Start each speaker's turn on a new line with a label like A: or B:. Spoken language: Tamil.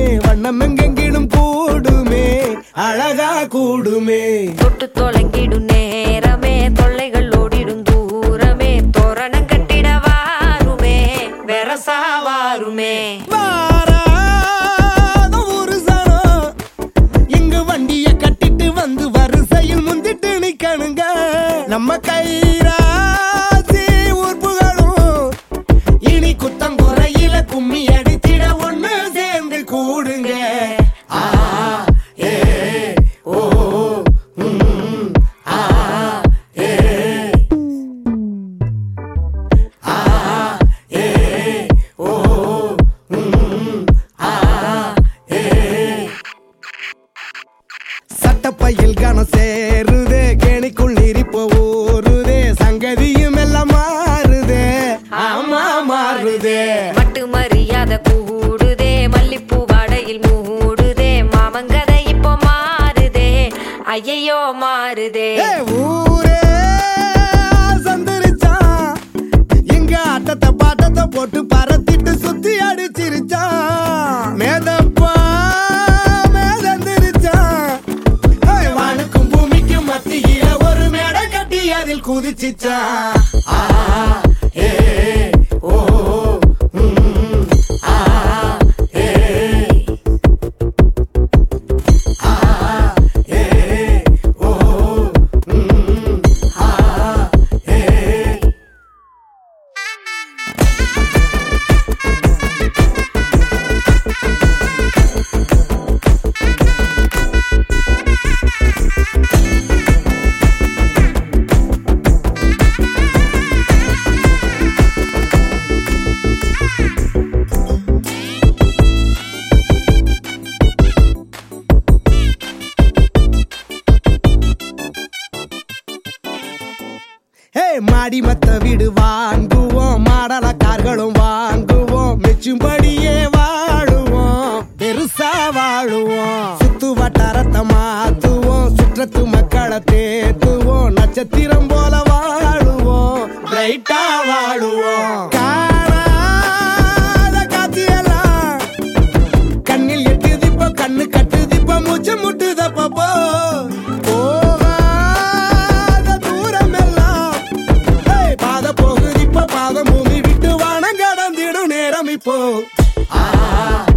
A: வண்ணம் எங்கெங்கிலும் கூடுமே அழகா கூடுமே
B: தொட்டு தொலைங்கிடும் நேரமே தொல்லைகள் ஓடிடும் தூரமே தோரணம் கட்டிட வாருமே வெரசா வாருமே
A: வாராத ஒரு சனம் இங்கு வண்டிய கட்டிட்டு வந்து வரிசையில் முந்திட்டு நிக்கணுங்க நம்ம கைராசி உறுப்புகளும் இனி குத்தம் குறையில கும்மி அடித்திட ஒண்ணு சேர்ந்து கூடுங்க ஆ, ஏ, ஓ, ம், ஆ, ஏ. ஆ, ஏ, ஓ, ம், ஆ, ஏ. சட்டப்பையில் கணம் சேருதே கேணிக்குள் நெறிப்ப ஊறுதே சங்கதியும் எல்லாம் மாறுதே ஆமா மாறுதே
B: மட்டு மரியாதை கூடுதே மல்லிப்பூ வாடையில் மூடுதே மாமங்கதை இப்போ மாறுதே ஐயையோ மாறுதே
A: ஏ, ஊரே சந்தரிச்சான் எங்க ஆட்டத்தை பாட்டத்தை போட்டு பரத்திட்டு சுத்தி அடிச்சிருச்சான் மேதப்பா மேதந்திருச்சான் ஏய், வானுக்கும் பூமிக்கும் மத்தியில ஒரு மேடை கட்டி அதில் குதிச்சிச்சான் ஆ, ஏ, ஓ, ம், ஆ, ஏ. ஆ, ஏ, ஓ, ம், ஆ, ஏ. ஹே மாடி மத்த வீடு வாங்குவோம் மாடல கார்களும் வாங்குவோம் மெச்சும்படியே வாழுவோம் பெருசா வாழுவோம் சுத்து வட்டாரத்தை மாத்துவோம் சுற்றத்து மக்களை தேத்துவோம் நட்சத்திரம் போல வாழுவோம் பிரைட்டா வாழுவோம் காணாத காத்தியெல்லாம் கண்ணில் எட்டுதிப்போ கண்ணு கட்டுதிப்போ மூச்சு முட்டுதப்போ போகாத தூரம் எல்லாம் ஏய், பாத போகுது இப்ப பாதம் பூமி விட்டு வானம் கடந்திடும் நேரம் இப்போ ஆ